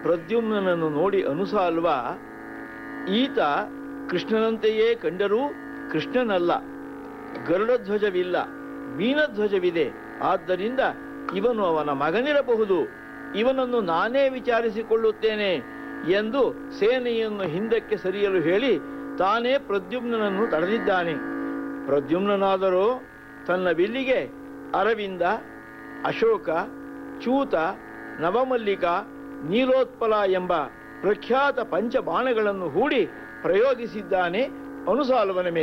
ಪ್ರದ್ಯುಮ್ನನನ್ನು ನೋಡಿ ಅನುಸಾಲ್ವ ಈತ ಕೃಷ್ಣನಂತೆಯೇ ಕಂಡರೂ ಕೃಷ್ಣನಲ್ಲ ಗರುಡಧ್ವಜವಿಲ್ಲ ಮೀನಧ್ವಜವಿದೆ ಆದ್ದರಿಂದ ಇವನು ಅವನ ಮಗನಿರಬಹುದು ಇವನನ್ನು ನಾನೇ ವಿಚಾರಿಸಿಕೊಳ್ಳುತ್ತೇನೆ ಎಂದು ಸೇನೆಯನ್ನು ಹಿಂದಕ್ಕೆ ಸರಿಯಲು ಹೇಳಿ ತಾನೇ ಪ್ರದ್ಯುಮ್ನನನ್ನು ತಡೆದಿದ್ದಾನೆ ಪ್ರದ್ಯುಮ್ನಾದರೂ ತನ್ನ ವಿಲ್ಲಿಗೆ ಅರವಿಂದ ಅಶೋಕ ಚೂತ ನವಮಲ್ಲಿಕ ನೀಲೋತ್ಪಲ ಎಂಬ ಪ್ರಖ್ಯಾತ ಪಂಚಬಾಣಗಳನ್ನು ಹೂಡಿ ಪ್ರಯೋಗಿಸಿದ್ದಾನೆ ಅನುಸಾಲ್ವನ ಮೇಲೆ